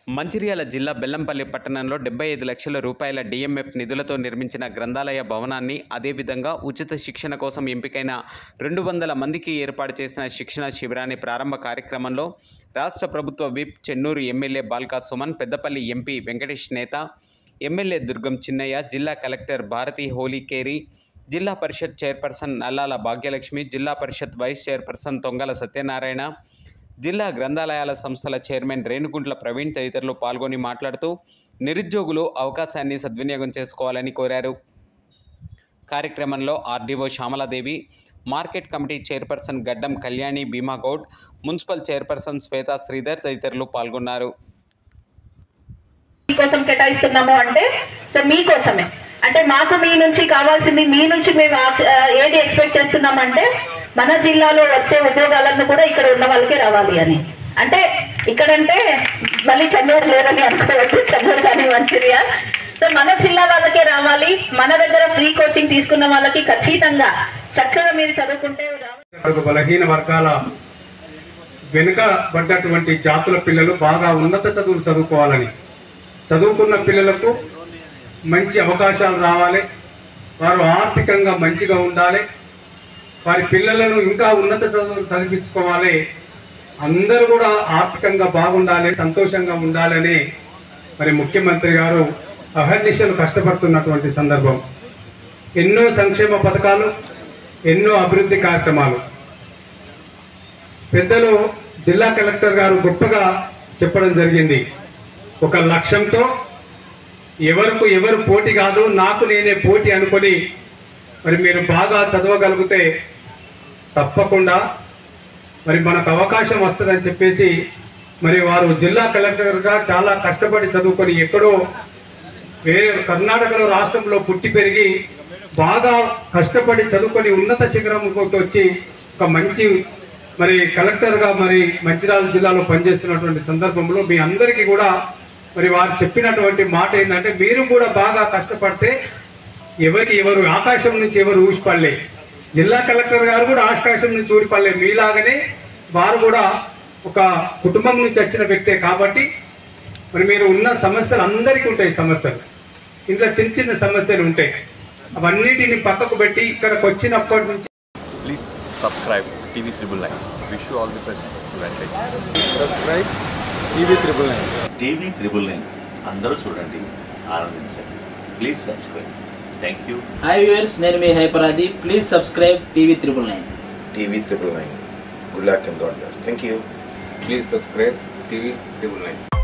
మంచిర్యాల జిల్లా బెల్లంపల్లి పట్టణంలో డెబ్బై ఐదు లక్షల రూపాయల డిఎంఎఫ్ నిధులతో నిర్మించిన గ్రంథాలయ భవనాన్ని అదేవిధంగా ఉచిత శిక్షణ కోసం ఎంపికైన రెండు వందల మందికి ఏర్పాటు చేసిన శిక్షణ శిబిరాన్ని ప్రారంభ కార్యక్రమంలో రాష్ట్ర ప్రభుత్వ whip Chennur MLA Balka Suman Peddapalli MP Venkatesh నేత ఎమ్మెల్యే దుర్గం చిన్నయ్య జిల్లా కలెక్టర్ భారతి హోలీకేరి జిల్లా పరిషత్ చైర్పర్సన్ నల్లాల భాగ్యలక్ష్మి జిల్లా పరిషత్ వైస్ చైర్పర్సన్ తొంగల సత్యనారాయణ జిల్లా గ్రంథాలయాల సంస్థల చైర్మన్ రేణుగుంట్ల ప్రవీణ్ తదితరులు పాల్గొని మాట్లాడుతూ నిరుద్యోగులు అవకాశాన్ని సద్వినియోగం చేసుకోవాలని కోరారు కార్యక్రమంలో RDO Shyamaladevi market committee chairperson Gaddam Kalyani Bheemagoud municipal chairperson Shweta Sridhar తదితరులు పాల్గొన్నారు మీకోసం కేటాయిస్తున్నాము అంటే సో మీకోసమే అంటే మాకు మీ నుంచి కావాల్సింది మీ నుంచి మేము ఆ- ఆ, ఏది ఎక్స్పెక్ట్ చేస్తున్నామంటే మన జిల్లాలో వచ్చే ఉద్యోగాలను కూడా ఇక్కడ ఉన్న వాళ్ళకే రావాలి అని అంటే ఇక్కడంటే మళ్ళీ చెన్నూరు లేదని అనుకోవచ్చు చెన్నూరు కానీ మంచిర్యా సో మన జిల్లా వాళ్ళకే రావాలి మన దగ్గర ఫ్రీ కోచింగ్ తీసుకున్న వాళ్ళకి ఖచ్చితంగా చక్కగా మీరు చదువుకుంటే రావాలి మనకు బలహీన వర్గాల వెనుకబడ్డటువంటి జాతుల పిల్లలు బాగా ఉన్నత చదువులు చదువుకోవాలని చదువుకున్న పిల్లలకు మంచి అవకాశాలు రావాలి వారు ఆర్థికంగా మంచిగా ఉండాలి వారి పిల్లలను ఇంకా ఉన్నత చదువులు చదివించుకోవాలి అందరూ కూడా ఆర్థికంగా బాగుండాలి సంతోషంగా ఉండాలని మరి ముఖ్యమంత్రి గారు అహర్నిశలు కష్టపడుతున్నటువంటి సందర్భం ఎన్నో సంక్షేమ పథకాలు ఎన్నో అభివృద్ధి కార్యక్రమాలు పెద్దలు జిల్లా కలెక్టర్ గారు గొప్పగా చెప్పడం జరిగింది ఒక లక్ష్యంతో ఎవరికి ఎవరు పోటీ కాదు నాకు నేనే పోటీ అనుకొని మరి మీరు బాగా చదవగలిగితే తప్పకుండా మరి మనకు అవకాశం వస్తుందని చెప్పేసి మరి వారు జిల్లా కలెక్టర్గా చాలా కష్టపడి చదువుకొని ఎక్కడో వేరే కర్ణాటకలో రాష్ట్రంలో పుట్టి పెరిగి బాగా కష్టపడి చదువుకొని ఉన్నత శిఖరంకి వచ్చి ఒక మంచి మరి కలెక్టర్గా మరి మంచిర్యాల జిల్లాలో పనిచేస్తున్నటువంటి సందర్భంలో మీ అందరికీ కూడా మరి వారు చెప్పినటువంటి మాట ఏంటంటే మీరు కూడా బాగా కష్టపడితే ఎవరికి ఎవరు ఆకాశం నుంచి ఎవరు ఊసిపడలే జిల్లా కలెక్టర్ గారు కూడా ఆకాశం నుంచి ఊరిపడలే మీలాగనే వారు కూడా ఒక కుటుంబం నుంచి వచ్చిన వ్యక్తే కాబట్టి మరి మీరు ఉన్న సమస్యలు అందరికీ ఉంటాయి సమస్యలు ఇంట్లో చిన్న చిన్న సమస్యలు ఉంటాయి అవన్నిటిని పక్కకు పెట్టి ఇక్కడికి వచ్చినప్పటి నుంచి Please subscribe TV Triple Nine. Wish you all the best. Advantage. Subscribe TV triple nine TV triple nine అందరూ చూడండి ఆనందించండి please subscribe thank you hi viewers నేను మీ హైపరాది please subscribe TV triple nine TV triple nine. Good luck and God bless. Thank you. Please subscribe TV triple nine